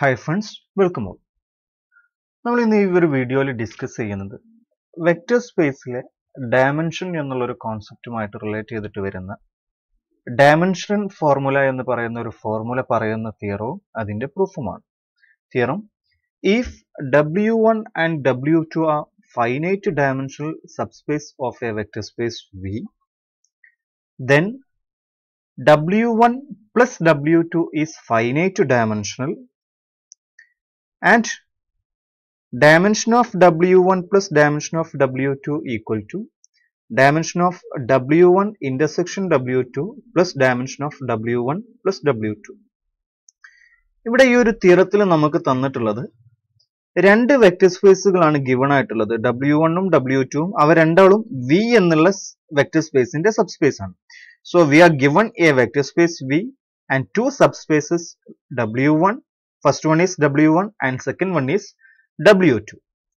Hi friends welcome all നമ്മൾ ഇന്ന് ഈ ഒരു വീഡിയോയിൽ ഡിസ്കസ് ചെയ്യുന്നത് വെക്റ്റർ സ്പേസിലെ ഡയമെൻഷൻ എന്നുള്ള ഒരു കോൺസെപ്റ്റുമായിട്ട് റിലേറ്റ് ചെയ്തിട്ട് വരുന്ന ഡയമെൻഷൻ ഫോർമുല എന്ന് പറയുന്ന ഒരു ഫോർമുല പറയുന്ന തിയറവും അതിന്റെ പ്രൂഫുമാണ് theorem if W one and W two are finite dimensional subspace of a vector space V then w1 plus w2 is finite dimensional and dimension of w1 plus dimension of w2 equal to dimension of w1 intersection w2 plus dimension of w1 plus w2 ഇവിടെ ഈ ഒരു തിയറത്തിൽ നമുക്ക് തന്നിട്ടുള്ളത് രണ്ട് vector സ്പേസുകളാണ് given ആയിട്ടുള്ളത് W വണ്ണും W ടുവും അവ രണ്ടാളും വി എന്നുള്ള വെക്റ്റർ സ്പേസിന്റെ സബ്സ്പേസ് ആണ് so we are given a vector space V and two subspaces W one first one is W one and second one is W two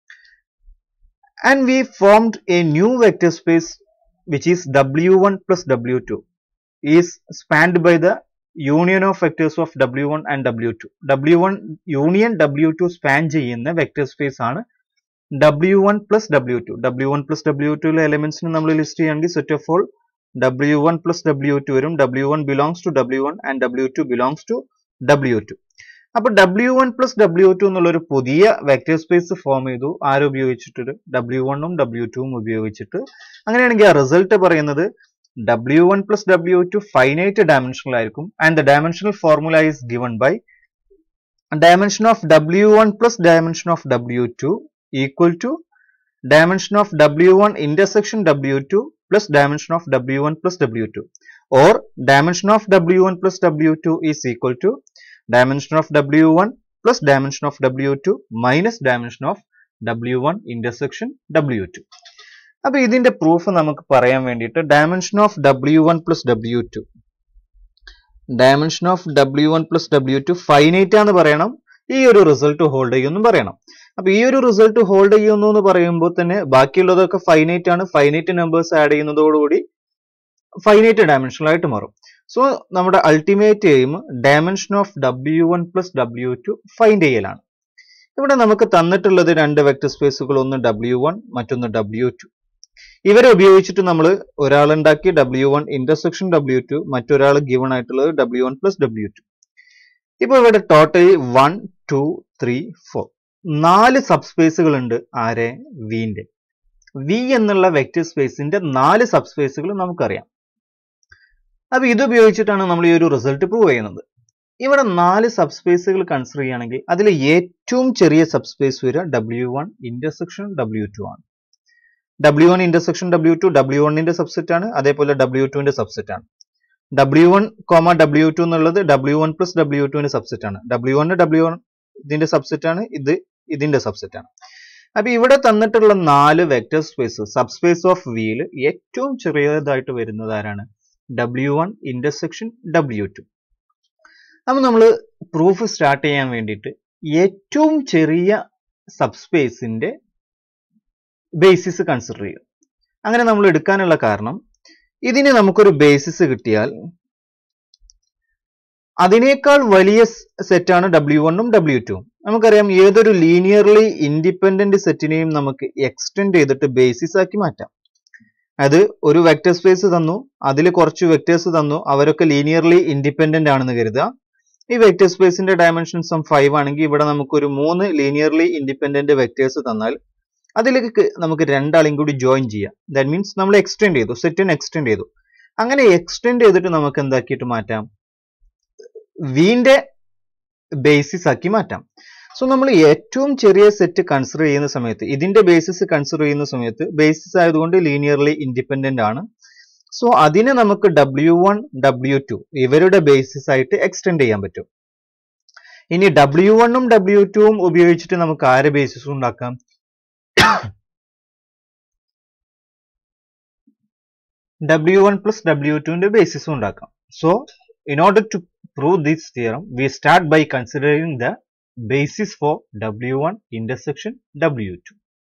and we formed a new vector space which is w1 plus w2 is spanned by the union of vectors of w1 and w2 w1 union w2 span ചെയ്യുന്ന vector space ആണ് w1 plus w2 w1 plus w2 ലെ എലമെന്റ്സിന് നമ്മൾ list ചെയ്യുകയാണെങ്കിൽ set of all w1 plus w2 വരും w1 belongs to w1 and w2 belongs to w2 അപ്പൊ W one plus W two എന്നുള്ള ഒരു പുതിയ വെക്റ്റർ സ്പേസ് ഫോം ചെയ്തു ആരുപയോഗിച്ചിട്ട് ഡബ്ല്യു വണ്ണും ഡബ്ല്യു ടുവും ഉപയോഗിച്ചിട്ട് അങ്ങനെയാണെങ്കിൽ ആ റിസൾട്ട് പറയുന്നത് W one plus W two finite dimensional ആയിരിക്കും and the dimensional formula is given by dimension of W one plus dimension of W two equal to dimension of W one intersection W two plus dimension of W one plus W two or dimension of W one plus W two is equal to dimension of w1 plus dimension of w2 minus dimension of w1 intersection w2 അപ്പൊ ഇതിന്റെ proof നമുക്ക് പറയാൻ വേണ്ടിയിട്ട് dimension of W one plus W two dimension of W one plus W two finite ആന്ന് പറയണം ഈ ഒരു result hold ചെയ്യുമെന്നും പറയണം അപ്പൊ ഈ ഒരു റിസൾട്ട് ഹോൾഡ് ചെയ്യുന്നു എന്ന് പറയുമ്പോൾ തന്നെ ബാക്കിയുള്ളതൊക്കെ ഫൈനൈറ്റ് ആണ് ഫൈനൈറ്റ് നമ്പേഴ്സ് ആഡ് ചെയ്യുന്നതോടുകൂടി ഫൈനൈറ്റ് ഡയമെൻഷണൽ ആയിട്ട് മാറും സോ നമ്മുടെ ultimate aim dimension of W one plus W two find ചെയ്യലാണ് ഇവിടെ നമുക്ക് തന്നിട്ടുള്ളത് രണ്ട് വെക്ടർ സ്പേസുകൾ ഒന്ന് ഡബ്ല്യു വൺ മറ്റൊന്ന് ഡബ്ല്യു ടു ഇവരെ ഉപയോഗിച്ചിട്ട് നമ്മൾ ഒരാളുണ്ടാക്കി W one intersection W two മറ്റൊരാൾ ഗിവൺ ആയിട്ടുള്ളത് W one plus W two ഇപ്പൊ ഇവിടെ total one two three four നാല് സബ്സ്പേസുകൾ ഉണ്ട് ആരെ വിന്റെ വി എന്നുള്ള വെക്ടർ സ്പേസിന്റെ നാല് സബ്സ്പേസുകൾ നമുക്കറിയാം അപ്പൊ ഇത് ഉപയോഗിച്ചിട്ടാണ് നമ്മൾ ഈ ഒരു റിസൾട്ട് പ്രൂവ് ചെയ്യുന്നത് ഇവിടെ നാല് സബ്സ്പേസുകൾ കൺസിഡർ ചെയ്യുകയാണെങ്കിൽ അതിൽ ഏറ്റവും ചെറിയ സബ്സ്പേസ് വരിക W one intersection W two ആണ് W one intersection W two W വണ്ണിന്റെ സബ്സെറ്റ് ആണ് അതേപോലെ ഡബ്ല്യു ടുവിന്റെ സബ്സെറ്റ് ആണ് W one comma W two എന്നുള്ളത് ഡബ്ല്യു വൺ പ്ലസ് ഡബ്ല്യു ടുവിന്റെ സബ്സെറ്റ് ആണ് ഡബ്ല്യു വൺ ഡബ്ല്യു വൺ ഇതിന്റെ സബ്സെറ്റ് ആണ് ഇത് ഇതിന്റെ സബ്സെറ്റ് ആണ് അപ്പൊ ഇവിടെ തന്നിട്ടുള്ള നാല് വെക്ടർ സ്പേസ് സബ്സ്പേസ് ഓഫ് വിയിൽ ഏറ്റവും ചെറിയതായിട്ട് വരുന്നത് ആരാണ് W one intersection W two അപ്പൊ നമ്മൾ പ്രൂഫ് സ്റ്റാർട്ട് ചെയ്യാൻ വേണ്ടിയിട്ട് ഏറ്റവും ചെറിയ സബ്സ്പേസിന്റെ ബേസിസ് കൺസിഡർ ചെയ്യും അങ്ങനെ നമ്മൾ എടുക്കാനുള്ള കാരണം ഇതിന് നമുക്കൊരു ബേസിസ് കിട്ടിയാൽ അതിനേക്കാൾ വലിയ സെറ്റാണ് ഡബ്ല്യു വണ്ണും ഡബ്ല്യു ടുവും നമുക്കറിയാം ഏതൊരു ലീനിയർലി ഇൻഡിപെൻഡന്റ് സെറ്റിനെയും നമുക്ക് എക്സ്റ്റെൻഡ് ചെയ്തിട്ട് ബേസിസ് ആക്കി മാറ്റാം അത് ഒരു വെക്റ്റർ സ്പേസ് തന്നു അതിൽ കുറച്ച് വെക്ടേഴ്സ് തന്നു അവരൊക്കെ ലീനിയർലി ഇൻഡിപെൻഡന്റ് ആണെന്ന് കരുതുക ഈ വെക്റ്റർ സ്പേസിന്റെ ഡയമെൻഷൻസ് ഫൈവ് ആണെങ്കിൽ ഇവിടെ നമുക്ക് ഒരു മൂന്ന് ലീനിയർലി ഇൻഡിപെൻഡന്റ് വെക്ടേഴ്സ് തന്നാൽ അതിലേക്ക് നമുക്ക് രണ്ടാളെയും കൂടി ജോയിൻ ചെയ്യാം ദാറ്റ് മീൻസ് നമ്മൾ എക്സ്റ്റെൻഡ് ചെയ്തു സെറ്റിന് എക്സ്റ്റെൻഡ് ചെയ്തു അങ്ങനെ എക്സ്റ്റെൻഡ് ചെയ്തിട്ട് നമുക്ക് എന്താക്കിയിട്ട് മാറ്റാം വീന്റെ ബേസിസ് ആക്കി മാറ്റാം സോ നമ്മൾ ഏറ്റവും ചെറിയ സെറ്റ് കൺസിഡർ ചെയ്യുന്ന സമയത്ത് ഇതിന്റെ ബേസിസ് കൺസിഡർ ചെയ്യുന്ന സമയത്ത് ബേസിസ് ആയതുകൊണ്ട് ലീനിയർലി ഇൻഡിപെൻഡന്റ് ആണ് സോ അതിനെ നമുക്ക് ഡബ്ല്യു വൺ ഡബ്ല്യു ടു ഇവരുടെ ബേസിസ് ആയിട്ട് എക്സ്റ്റെൻഡ് ചെയ്യാൻ പറ്റും ഇനി ഡബ്ല്യു വണ്ണും ഡബ്ല്യു ടുവും ഉപയോഗിച്ചിട്ട് നമുക്ക് ആരെ ബേസിസ് ഉണ്ടാക്കാം ഡബ്ല്യു വൺ പ്ലസ് ഡബ്ല്യു ടുവിന്റെ ബേസിസ് ഉണ്ടാക്കാം so in order to prove this theorem we start by considering the basis for W1 intersection W2.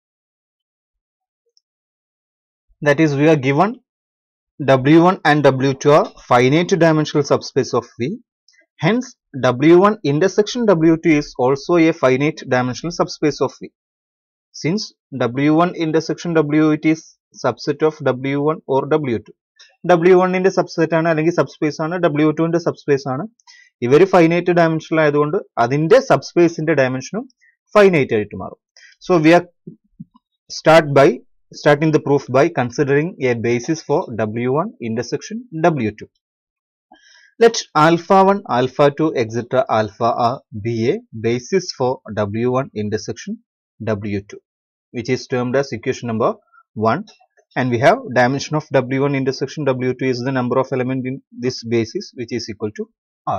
That is, we are given W1 and W2 are finite dimensional subspace of V Hence, W1 intersection W2 is also a finite dimensional subspace of V. Since W1 intersection W2 is subset of W1 or W2. W1 ന്റെ subset ആണ് അല്ലെങ്കിൽ subspace ആണ് W2 ന്റെ subspace ആണ് ഇവർ finite ഡയമെൻഷനിൽ ആയതുകൊണ്ട് അതിന്റെ സബ്സ്പേസിന്റെ ഡയമെൻഷനും finite ആയിട്ട് മാറും so we are start by starting the proof by considering a basis for W1 intersection W2. Let alpha 1, alpha 2, etc. alpha r be a basis for W1 intersection W2, which is termed as equation number 1. And we have dimension of W1 intersection W2 is the number of element in this basis, which is equal to R.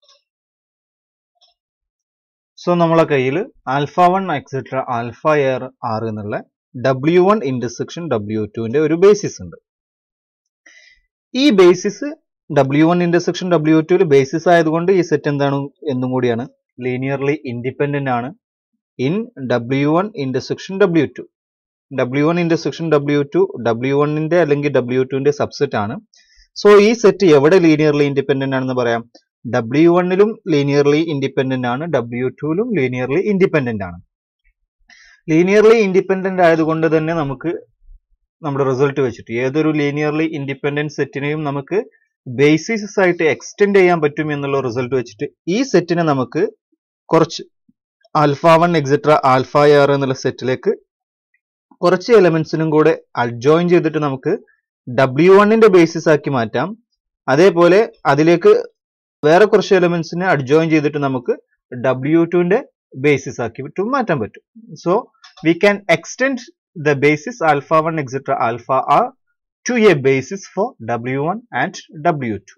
So നമ്മളെ കയ്യിൽ alpha one etcetera alpha R R എന്നുള്ള W one intersection W ടുവിന്റെ ഒരു basis ഉണ്ട് ഈ basis W one intersection W ടുവിൽ basis ആയതുകൊണ്ട് ഈ സെറ്റ് എന്താണ് എന്നും കൂടിയാണ് ലീനിയർലി ഇൻഡിപെൻഡന്റ് ആണ് in W one intersection W two W one intersection W two W വണ്ണിന്റെ അല്ലെങ്കിൽ ഡബ്ല്യു ടുവിന്റെ സബ്സെറ്റ് ആണ് സോ ഈ സെറ്റ് എവിടെ ലീനിയർലി ഇൻഡിപെൻഡന്റ് ആണെന്ന് പറയാം ഡബ്ല്യു വണ്ണിലും ലീനിയർലി ഇൻഡിപെൻഡന്റ് ആണ് ഡബ്ല്യു ടുവിലും ലീനിയർലി ഇൻഡിപെൻഡന്റ് ആണ് ലീനിയർലി ഇൻഡിപെൻഡന്റ് ആയതുകൊണ്ട് തന്നെ നമുക്ക് നമ്മുടെ റിസൾട്ട് വെച്ചിട്ട് ഏതൊരു ലീനിയർലി ഇൻഡിപെൻഡന്റ് സെറ്റിനെയും നമുക്ക് ബേസിസ് ആയിട്ട് എക്സ്റ്റെൻഡ് ചെയ്യാൻ പറ്റും എന്നുള്ള റിസൾട്ട് വെച്ചിട്ട് ഈ സെറ്റിനെ നമുക്ക് കുറച്ച് alpha one etcetera alpha R എന്നുള്ള സെറ്റിലേക്ക് കുറച്ച് എലമെന്റ്സിനും കൂടെ അഡ്ജോയിൻ ചെയ്തിട്ട് നമുക്ക് ഡബ്ല്യു വണ്ണിന്റെ ബേസിസ് ആക്കി മാറ്റാം അതേപോലെ അതിലേക്ക് വേറെ കുറച്ച് എലമെന്റ്സിനെ അഡ്ജോയിൻ ചെയ്തിട്ട് നമുക്ക് ഡബ്ല്യു ടുവിന്റെ ബേസിസ് ആക്കി വിട്ടും മാറ്റാൻ പറ്റും so we can extend the basis alpha one etcetera alpha R to a basis for W one and W two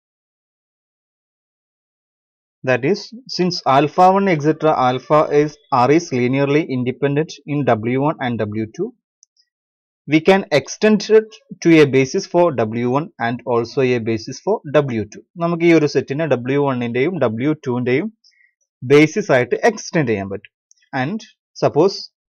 that is since alpha 1 etc alpha is r is linearly independent in w1 and w2 we can extend it to a basis for w1 and also a basis for w2 നമുക്ക് ഈ ഒരു സെറ്റിനെ w1 ന്റെയും w2 ന്റെയും basis ആയിട്ട് extend ചെയ്യാൻ പറ്റും and suppose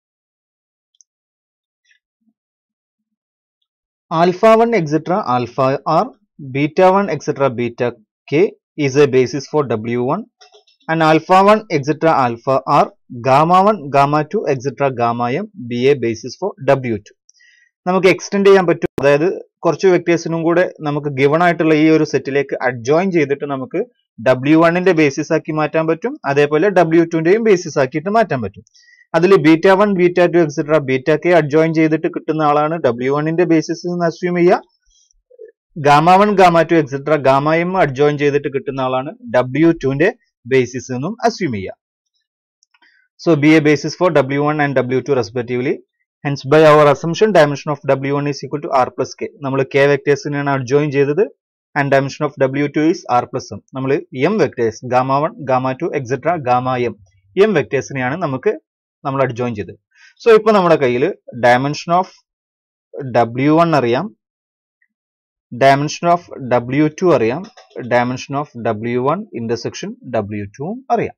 alpha one etcetera alpha R beta one etcetera beta K is a basis for W1 and alpha 1 etc alpha R gamma 1 gamma 2 etc gamma M be a basis for W2 നമുക്ക് extend ചെയ്യാൻ പറ്റും അതായത് കുറച്ച് വെക്ടേഴ്സിനും കൂടെ നമുക്ക് given ആയിട്ടുള്ള ഈ ഒരു സെറ്റിലേക്ക് അഡ്ജോയിൻ ചെയ്തിട്ട് നമുക്ക് ഡബ്ല്യു വണ്ണിന്റെ ബേസിസ് ആക്കി മാറ്റാൻ പറ്റും അതേപോലെ ഡബ്ല്യു ടുന്റെയും ബേസിസ് ആക്കിയിട്ട് മാറ്റാൻ പറ്റും അതിൽ beta one beta two etcetera beta K adjoin ചെയ്തിട്ട് കിട്ടുന്ന ആളാണ് ഡബ്ല്യു വണ്ണിന്റെ ബേസിസ് എന്ന് അസ്യൂം ചെയ്യുക gamma one gamma two etcetera gamma M adjoin ചെയ്തിട്ട് കിട്ടുന്ന ആളാണ് ഡബ്ല്യു ടുവിന്റെ ബേസിസ് എന്നും അസ്യൂം ചെയ്യുക so be a basis for W one and W two respectively hence by our assumption dimension of W one is equal to R plus K നമ്മൾ K വെക്ടേഴ്സിനാണ് adjoin ചെയ്തത് and dimension of W two is R plus M നമ്മൾ M vectors gamma one gamma two etcetera gamma M M വെക്ടേഴ്സിനെയാണ് നമുക്ക് നമ്മൾ adjoin ചെയ്തത് so ഇപ്പൊ നമ്മുടെ കയ്യിൽ ഡയമെൻഷൻ ഓഫ് ഡബ്ല്യു വൺ അറിയാം ഡയമെൻഷൻ ഓഫ് ഡബ്ല്യു ടു അറിയാം dimension of W one intersection W ടുവും അറിയാം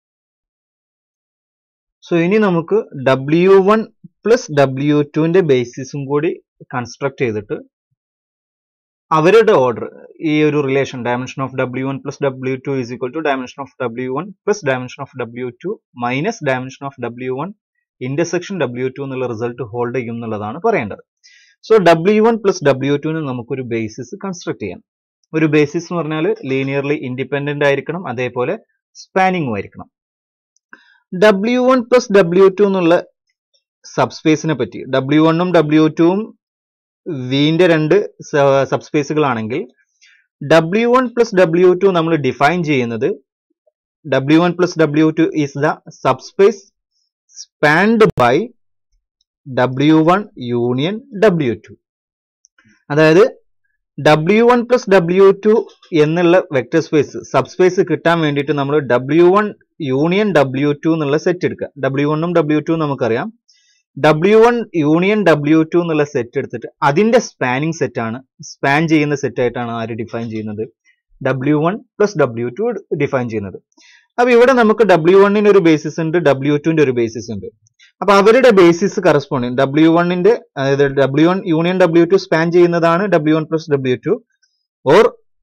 സോ ഇനി നമുക്ക് ഡബ്ല്യു വൺ പ്ലസ് ഡബ്ല്യു ടുവിന്റെ ബേസിസും കൂടി കൺസ്ട്രക്ട് ചെയ്തിട്ട് അവരുടെ ഓർഡർ ഈ ഒരു relation dimension of W one plus W two is equal to dimension of W one plus dimension of W two minus dimension of W one intersection W two എന്നുള്ള result hold ചെയ്യും എന്നുള്ളതാണ് പറയേണ്ടത് so W one plus W ടുവിന് നമുക്കൊരു basis construct ചെയ്യാം ഒരു basis എന്ന് പറഞ്ഞാൽ ലീനിയർലി ഇൻഡിപെൻഡന്റ് ആയിരിക്കണം അതേപോലെ സ്പാനിങ്ങും ആയിരിക്കണം W one plus W two എന്നുള്ള സബ്സ്പേസിനെ പറ്റി ഡബ്ല്യു വണ്ണും ഡബ്ല്യു ടുവും വിന്റെ രണ്ട് സബ്സ്പേസുകളാണെങ്കിൽ W one plus W two നമ്മൾ ഡിഫൈൻ ചെയ്യുന്നത് W one plus W two is the subspace spanned by W one union W two അതായത് W one plus W two എന്നുള്ള വെക്ടർ സ്പേസ് സബ്സ്പേസ് കിട്ടാൻ വേണ്ടിയിട്ട് നമ്മൾ W one union W two എന്നുള്ള set എടുക്കുക W വണ്ണും W two നമുക്കറിയാം W one union W two എന്നുള്ള സെറ്റ് എടുത്തിട്ട് അതിന്റെ സ്പാനിങ് സെറ്റ് ആണ് സ്പാൻ ചെയ്യുന്ന സെറ്റ് ആയിട്ടാണ് ആര് ഡിഫൈൻ ചെയ്യുന്നത് W one plus W two define ചെയ്യുന്നത് അപ്പൊ ഇവിടെ നമുക്ക് ഡബ്ല്യു വണ്ണിന് ഒരു ബേസിസ് ഉണ്ട് ഡബ്ല്യു ടുവിന്റെ ഒരു ബേസിസ് ഉണ്ട് അപ്പൊ അവരുടെ ബേസിസ് കറസ്പോണ്ടിങ് ഡബ്ല്യു വണ്ണിന്റെ അതായത് W one union W two span ചെയ്യുന്നതാണ് W one plus W two or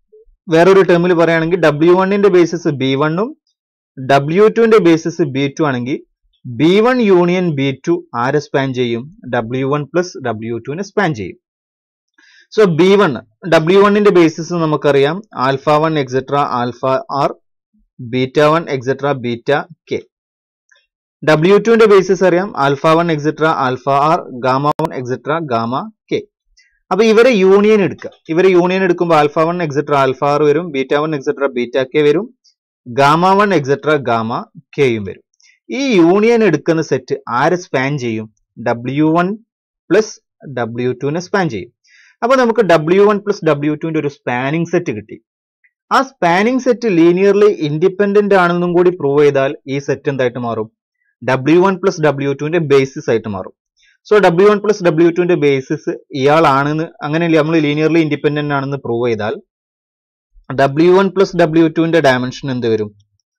വേറൊരു ടേമിൽ പറയുകയാണെങ്കിൽ ഡബ്ല്യു വണ്ണിന്റെ ബേസിസ് ബി വണ്ണും ഡബ്ല്യു ടുവിന്റെ ബേസിസ് ബി ടു ആണെങ്കിൽ B one union B two ആരെ സ്പാൻ ചെയ്യും ഡബ്ല്യു വൺ പ്ലസ് ഡബ്ല്യു ടുവിനെ സ്പാൻ ചെയ്യും സോ ബി വൺ ഡബ്ല്യു വണ്ണിന്റെ ബേസിസ് നമുക്കറിയാം alpha one etcetera alpha R beta one etcetera beta K W ടുവിന്റെ basis അറിയാം alpha one etcetera alpha R gamma one etcetera gamma K അപ്പൊ ഇവരെ union എടുക്കുക ഇവരെ യൂണിയൻ എടുക്കുമ്പോൾ alpha one etcetera alpha R വരും beta one etcetera beta K വരും gamma one etcetera gamma കെയും വരും ഈ യൂണിയൻ എടുക്കുന്ന സെറ്റ് ആരെ സ്പാൻ ചെയ്യും ഡബ്ല്യു വൺ പ്ലസ് ഡബ്ല്യു ടുവിനെ സ്പാൻ ചെയ്യും അപ്പൊ നമുക്ക് ഡബ്ല്യു വൺ പ്ലസ് ഡബ്ല്യു ടുവിന്റെ ഒരു സ്പാനിങ് സെറ്റ് കിട്ടി ആ സ്പാനിങ് സെറ്റ് ലീനിയർലി ഇൻഡിപെൻഡന്റ് ആണെന്നും കൂടി പ്രൂവ് ചെയ്താൽ ഈ സെറ്റ് എന്തായിട്ട് മാറും ഡബ്ല്യു വൺ പ്ലസ് ഡബ്ല്യു ടുവിന്റെ ബേസിസ് ആയിട്ട് മാറും so W one plus W ടുവിന്റെ ബേസിസ് ഇയാളാണെന്ന് അങ്ങനെയല്ലേ നമ്മൾ ലീനിയർലി ഇൻഡിപെൻഡന്റ് ആണെന്ന് പ്രൂവ് ചെയ്താൽ ഡബ്ല്യു വൺ പ്ലസ് ഡബ്ല്യു ടുവിന്റെ ഡയമെൻഷൻ എന്ത് വരും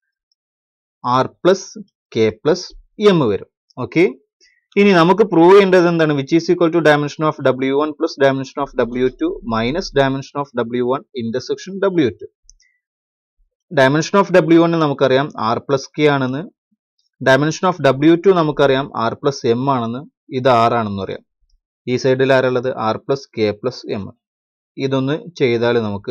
R plus K plus M വരും ഓക്കെ ഇനി നമുക്ക് പ്രൂവ് ചെയ്യേണ്ടത് എന്താണ് which is equal to dimension of W one plus dimension of W two minus dimension of W one intersection W two dimension of W one നമുക്കറിയാം R plus K ആണെന്ന് dimension of W two നമുക്കറിയാം R plus M ആണെന്ന് ഇത് R ആണെന്ന് അറിയാം ഈ സൈഡിൽ ആരുള്ളത് R plus K plus M ഇതൊന്ന് ചെയ്താൽ നമുക്ക്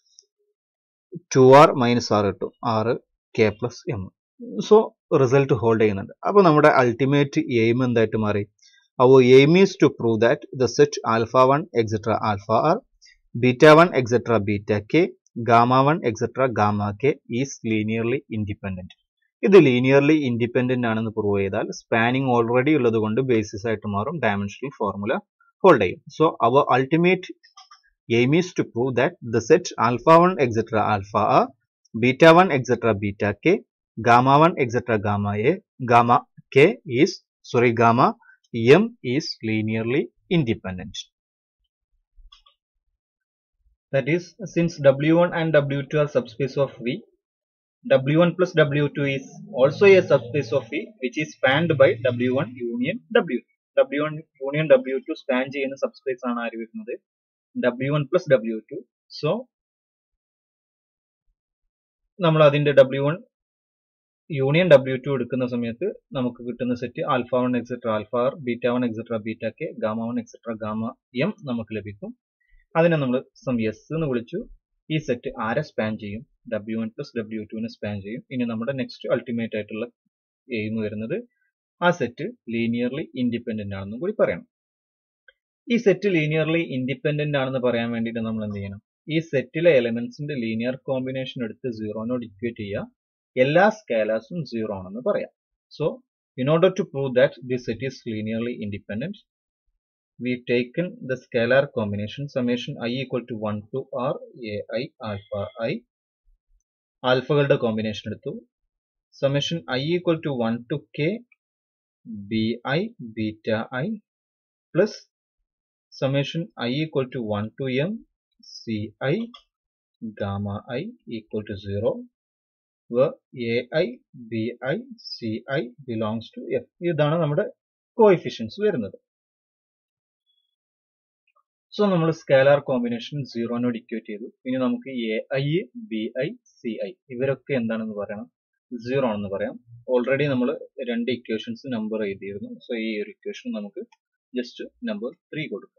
ടു ആർ മൈനസ് ആർ കിട്ടും R K plus M so result hold ചെയ്യുന്നുണ്ട് അപ്പോൾ നമ്മുടെ അൾട്ടിമേറ്റ് എയിം എന്തായിട്ട് മാറി our aim is to prove that the set alpha 1 etc alpha r beta 1 etc beta k gamma 1 etc gamma k is linearly independent ഇത് linearly independent ആണെന്ന് prove ചെയ്താൽ spanning already ഉള്ളത് കൊണ്ട് ബേസിസ് ആയിട്ട് മാറും dimensional formula hold ചെയ്യും so our ultimate aim is to prove that the set alpha one etcetera alpha R beta one etcetera beta K gamma one etcetera gamma a gamma K is sorry gamma M is linearly independent. That is, since W1 and W2 are subspace of V, W1 plus W2 is also a subspace of V which is spanned by W1 union W2. W1 union W2 span ചെയ്യുന്ന subspace ആണ് ആര് വരുന്നത് W1 plus W2. So, നമ്മൾ അതിന്റെ W1 union W to എടുക്കുന്ന സമയത്ത് നമുക്ക് കിട്ടുന്ന set alpha one etcetera alpha R beta one etcetera beta K gamma one etcetera gamma M നമുക്ക് ലഭിക്കും അതിനെ നമ്മൾ സം എസ് എന്ന് വിളിച്ചു ഈ സെറ്റ് ആരെ സ്പാൻ ചെയ്യും ഡബ്ല്യു വൺ പ്ലസ് ഡബ്ല്യു ടുവിനെ സ്പാൻ ചെയ്യും ഇനി നമ്മുടെ നെക്സ്റ്റ് അൾട്ടിമേറ്റ് ആയിട്ടുള്ള എയിം വരുന്നത് ആ സെറ്റ് ലീനിയർലി ഇൻഡിപെൻഡന്റ് ആണെന്നും കൂടി പറയണം ഈ സെറ്റ് ലീനിയർലി ഇൻഡിപെൻഡന്റ് ആണെന്ന് പറയാൻ വേണ്ടിയിട്ട് നമ്മൾ എന്ത് ചെയ്യണം ഈ സെറ്റിലെ എലമെന്റ്സിന്റെ ലീനിയർ കോമ്പിനേഷൻ എടുത്ത് സീറോനോട് ഇക്വേറ്റ് ചെയ്യുക എല്ലാ സ്കേലേഴ്സും സീറോ ആണെന്ന് പറയാം so in order to prove that this set is linearly independent we taken the scalar combination summation I equal to one to R A I alpha I ആൽഫകളുടെ combination എടുത്തു summation I equal to one to K B I beta I plus summation I equal to one to M C I gamma I equal to zero A I B I C I belongs to F ഇതാണ് നമ്മുടെ coefficients വരുന്നത് so നമ്മൾ scalar combination സീറോനോട് equate ചെയ്തു ഇനി നമുക്ക് A I B I C I ഇവരൊക്കെ എന്താണെന്ന് പറയണം സീറോ ആണെന്ന് പറയാം ഓൾറെഡി നമ്മൾ രണ്ട് ഇക്വേഷൻസ് നമ്പർ എഴുതിയിരുന്നു സോ ഈ ഒരു ഇക്വേഷൻ നമുക്ക് ജസ്റ്റ് നമ്പർ ത്രീ കൊടുക്കാം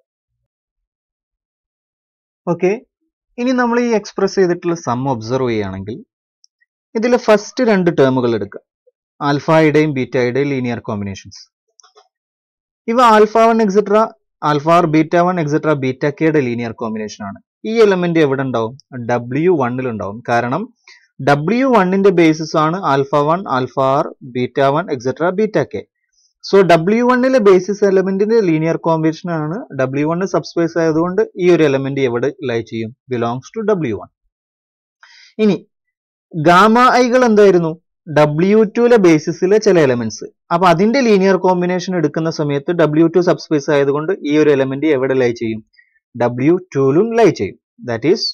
ഓക്കെ ഇനി നമ്മൾ ഈ എക്സ്പ്രസ് ചെയ്തിട്ടുള്ള സം ഒബ്സർവ് ചെയ്യുകയാണെങ്കിൽ ഇതിൽ ഫസ്റ്റ് രണ്ട് ടേമുകൾ എടുക്കുക ആൽഫയുടെയും ബീറ്റയുടെയും ലീനിയർ കോമ്പിനേഷൻസ് ഇവ alpha one etcetera alpha R beta one etcetera beta കെയുടെ ലീനിയർ കോമ്പിനേഷൻ ആണ് ഈ എലമെന്റ് എവിടെ ഉണ്ടാവും ഡബ്ല്യു വണ്ണിൽ ഉണ്ടാവും കാരണം ഡബ്ല്യു വണ്ണിന്റെ ബേസിസ് ആണ് alpha one alpha R beta one etcetera beta k so ഡബ്ല്യു വണ്ണിലെ ബേസിസ് എലമെന്റിന്റെ ലീനിയർ കോമ്പിനേഷൻ ആണ് ഡബ്ല്യു വൺ സബ്സ്പേസ് ആയതുകൊണ്ട് ഈ ഒരു എലമെന്റ് എവിടെ ലൈ ചെയ്യും ബിലോങ്സ് ടു ഡബ്ല്യു വൺ ഇനി ഗാമ ഐകൾ എന്തായിരുന്നു ഡബ്ല്യു ടുവിലെ ബേസിസിലെ ചില എലമെന്റ്സ് അപ്പൊ അതിന്റെ ലീനിയർ കോമ്പിനേഷൻ എടുക്കുന്ന സമയത്ത് ഡബ്ല്യു ടു സബ്സ്പേസ് ആയതുകൊണ്ട് ഈ ഒരു എലമെന്റ് എവിടെ ലൈ ചെയ്യും ഡബ്ല്യു ടുവിലും ലൈ ചെയ്യും that is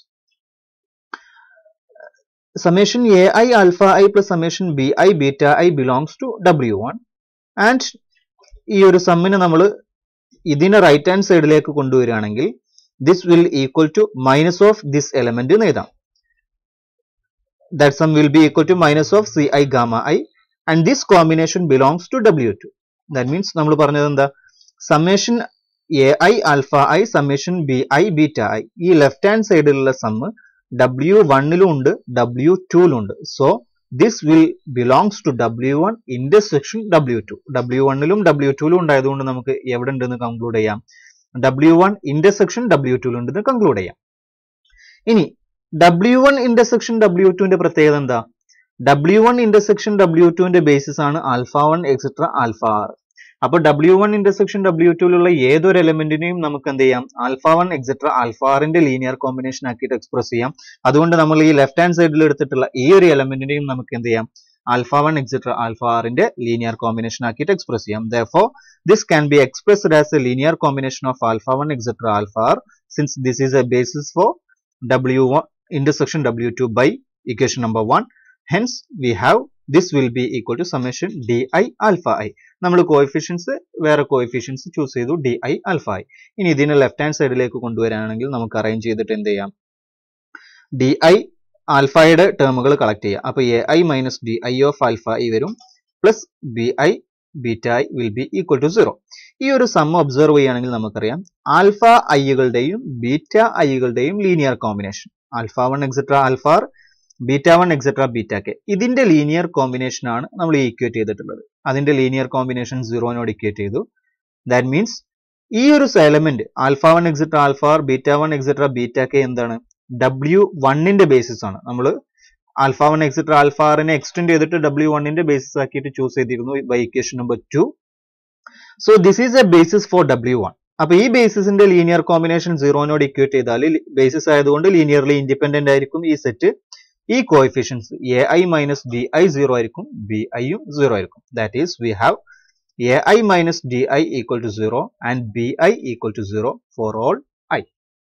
summation a I alpha i plus summation b I beta i belongs to W one and ഈ ഒരു സമ്മിനെ നമ്മൾ ഇതിനെ റൈറ്റ് ഹാൻഡ് സൈഡിലേക്ക് കൊണ്ടുവരികയാണെങ്കിൽ this will equal to minus of this element എന്ന് എഴുതാം that sum will be equal to minus of ci gamma i and this combination belongs to w2 that means നമ്മൾ പറഞ്ഞത് എന്താ summation A I alpha I summation B I beta I ഈ left hand സൈഡിലുള്ള sum W വണ്ണിലും ഉണ്ട് W ടുവിലും ഉണ്ട് so this will belongs to W one intersection W two W വണ്ണിലും ഡബ്ല്യു ടുവിലും ഉണ്ടായതുകൊണ്ട് നമുക്ക് എവിടെ ഉണ്ടെന്ന് കൺക്ലൂഡ് ചെയ്യാം ഡബ്ല്യു വൺ ഇന്റർസെക്ഷൻ ഡബ്ല്യു ടുവിലും ഉണ്ടെന്ന് കൺക്ലൂഡ് ചെയ്യാം ഇനി ഡബ്ല്യു വൺ ഇന്റർസെക്ഷൻ ഡബ്ല്യു ടുവിന്റെ പ്രത്യേകത എന്താ ഡബ്ല്യു വൺ ഇന്റർസെക്ഷൻ ഡബ്ല്യു ടുവിന്റെ ബേസിസ് ആണ് alpha one etcetera alpha R അപ്പൊ ഡബ്ല്യു വൺ ഇന്റർസെക്ഷൻ ഡബ്ല്യു ടുവിലുള്ള ഏതൊരു എലമെന്റിനെയും നമുക്ക് എന്ത് ചെയ്യാം ആൽഫ വൺ എക്സെട്ര ആൽഫ ആറിന്റെ ലീനിയർ കോമ്പിനേഷൻ ആക്കിയിട്ട് എക്സ്പ്രസ് ചെയ്യാം അതുകൊണ്ട് നമ്മൾ ഈ ലെഫ്റ്റ് ഹാൻഡ് സൈഡിൽ എടുത്തിട്ടുള്ള ഈ ഒരു എലമെന്റിനെയും നമുക്ക് എന്ത് ചെയ്യാം ആൽഫ വൺ എക്സെട്ര ആൽഫ ആറിന്റെ ലീനിയർ കോമ്പിനേഷൻ ആക്കിയിട്ട് എക്സ്പ്രസ് ചെയ്യാം though this can be expressed as a linear combination of alpha one etcetera alpha r since this is a basis for W one intersection w2 by equation number 1 hence we have this will be equal to summation di alpha i നമ്മൾ coefficients വേറെ coefficients choose ചെയ്തു d i alpha i ഇനി ഇതിനെ left hand സൈഡിലേക്ക് കൊണ്ടുവരാണെങ്കിൽ നമുക്ക് arrange ചെയ്തിട്ട് എന്ത് ചെയ്യാം ഡി ഐ ആൽഫയുടെ ടേമുകൾ കളക്ട് ചെയ്യാം അപ്പൊ a i minus d i of alpha i വരും plus b I beta i will be equal to zero ഈ ഒരു സം ഒബ്സർവ് ചെയ്യുകയാണെങ്കിൽ നമുക്കറിയാം ആൽഫ ഐകളുടെയും ബീറ്റ ഐകളുടെയും linear combination alpha one etcetera alpha R beta one etcetera beta k ഇതിന്റെ linear combination ആണ് നമ്മൾ ഈക്വേറ്റ് ചെയ്തിട്ടുള്ളത് അതിന്റെ ലീനിയർ കോമ്പിനേഷൻ സീറോനോട് ഇക്വേറ്റ് ചെയ്തു ദാറ്റ് മീൻസ് ഈ ഒരു element alpha one etcetera alpha R beta one etcetera beta k എന്താണ് ഡബ്ല്യു വണ്ണിന്റെ ബേസിസ് ആണ് നമ്മൾ ആൽഫ വൺ എക്സെട്ര ആൽഫ ആറിനെ എക്സ്റ്റെൻഡ് ചെയ്തിട്ട് ഡബ്ല്യു വണ്ണിന്റെ ബേസിസ് ആക്കിയിട്ട് ചൂസ് ചെയ്തിരുന്നു by equation number two so this is a basis for W one അപ്പൊ ഈ ബേസിസിന്റെ ലീനിയർ കോമ്പിനേഷൻ സീറോനോട് ഇക്വേറ്റ് ചെയ്താൽ ബേസിസ് ആയതുകൊണ്ട് ലീനിയർലി ഇൻഡിപെൻഡന്റ് ആയിരിക്കും ഈ സെറ്റ് ഈ coefficients a i minus d i zero ആയിരിക്കും ബി ഐയും സീറോ ആയിരിക്കും that is we have a i minus d I equal to zero and b i equal to zero for all i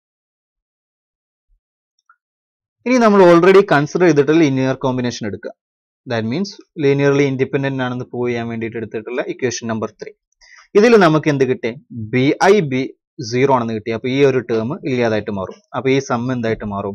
ഇനി നമ്മൾ already consider ചെയ്തിട്ട് linear combination എടുക്കുക that means linearly independent ആണെന്ന് prove ചെയ്യാൻ വേണ്ടിയിട്ട് എടുത്തിട്ടുള്ള equation number three ഇതിൽ നമുക്ക് എന്ത് കിട്ടി ബി ഐ ബി സീറോ ആണെന്ന് കിട്ടി അപ്പൊ ഈ ഒരു ടേം ഇല്ലാതായിട്ട് മാറും അപ്പൊ ഈ സം എന്തായിട്ട് മാറും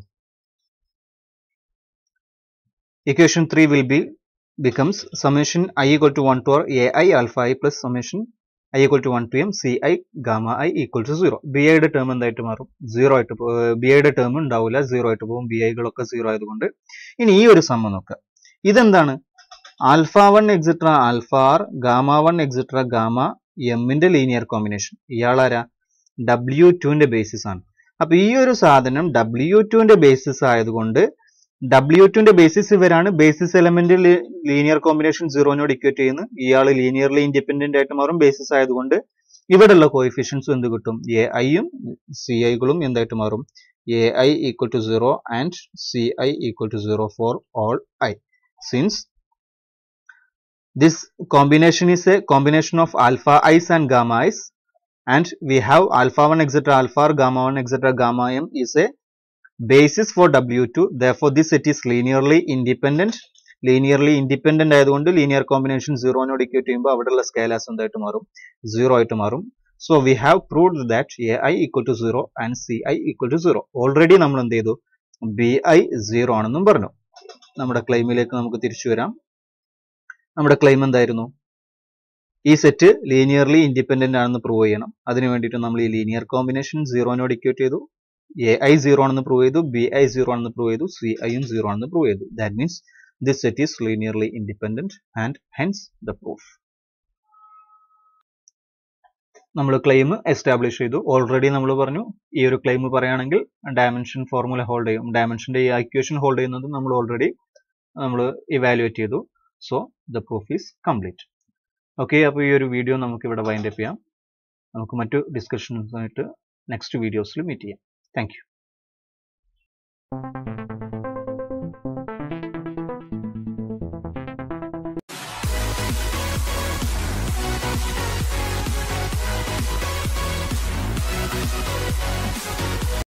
equation 3 will be becomes summation i equal to 1 to r a i alpha i plus summation i equal to 1 to m c i gamma i equal to 0 b ഐയുടെ ടേം എന്തായിട്ട് മാറും zero ആയിട്ട് B ഐയുടെ term ഉണ്ടാവില്ല zero ആയിട്ട് പോകും B ഐകളൊക്കെ zero ആയതുകൊണ്ട് ഇനി ഈ ഒരു സമ്മ നോക്കുക ഇതെന്താണ് alpha one etcetera alpha R gamma one etcetera gamma എമ്മിന്റെ ലീനിയർ കോമ്പിനേഷൻ ഇയാളാരാ ഡബ്ല്യു ടുവിന്റെ ബേസിസ് ആണ് അപ്പൊ ഈ ഒരു സാധനം ഡബ്ല്യു ടുവിന്റെ ബേസിസ് ആയതുകൊണ്ട് ഡബ്ല്യു ടുവിന്റെ ബേസിസ് ഇവരാണ് ബേസിസ് എലമെന്റ് ലീനിയർ കോമ്പിനേഷൻ സീറോനോട് ഇക്വേറ്റ് ചെയ്യുന്നു ഇയാൾ ലീനിയർലി ഇൻഡിപെൻഡന്റ് ആയിട്ട് മാറും ബേസിസ് ആയതുകൊണ്ട് ഇവിടെയുള്ള കോയിഫിഷ്യൻസ് എന്ത് കിട്ടും എ ഐയും സി ഐകളും എന്തായിട്ട് മാറും a i equal to zero and c i equal to zero for all i since this combination is a combination of alpha i's and gamma i's and we have alpha 1 etc alpha or gamma 1 etc gamma m is a basis for w2 therefore this set is linearly independent linearly independent ആയതുകൊണ്ട് linear combination സീറോനോട് equate ചെയ്യുമ്പോൾ അവിടെയുള്ള scalars എന്തായിട്ട് മാറും zero ആയിട്ട് മാറും so we have proved that a i equal to zero and c i equal to zero already നമ്മൾ എന്ത് ചെയ്തു ബി ഐ സീറോ ആണെന്നും പറഞ്ഞു നമ്മുടെ ക്ലെയിമിലേക്ക് നമുക്ക് തിരിച്ചു വരാം നമ്മുടെ ക്ലെയിം എന്തായിരുന്നു ഈ സെറ്റ് ലീനിയർലി ഇൻഡിപെൻഡന്റ് ആണെന്ന് പ്രൂവ് ചെയ്യണം അതിന് വേണ്ടിയിട്ട് നമ്മൾ ഈ ലീനിയർ കോമ്പിനേഷൻ സീറോനോട് ഇക്വേറ്റ് ചെയ്തു എ ഐ സീറോ ആണെന്ന് പ്രൂവ് ചെയ്തു ബി ഐ സീറോ ആണെന്ന് പ്രൂവ് ചെയ്തു സി ഐയും സീറോ ആണെന്ന് പ്രൂവ് ചെയ്തു that means this set is linearly independent and hence the proof നമ്മൾ ക്ലെയിം എസ്റ്റാബ്ലിഷ് ചെയ്തു ഓൾറെഡി നമ്മൾ പറഞ്ഞു ഈ ഒരു ക്ലെയിം പറയുകയാണെങ്കിൽ ഡയമെൻഷൻ ഫോർമുല ഹോൾഡ് ചെയ്യും ഡയമെൻഷന്റെ ഈ ഇക്വേഷൻ ഹോൾഡ് ചെയ്യുന്നത് നമ്മൾ ഓൾറെഡി നമ്മൾ ഇവാലുവേറ്റ് ചെയ്തു so the proof is complete okay അപ്പോൾ ഈ ഒരു വീഡിയോ നമുക്ക് ഇവിടെ വൈൻഡ് അപ്പ് ചെയ്യാം നമുക്ക് മറ്റു ഡിസ്കഷൻസായിട്ട് നെക്സ്റ്റ് വീഡിയോസിൽ മീറ്റ് ചെയ്യാം താങ്ക്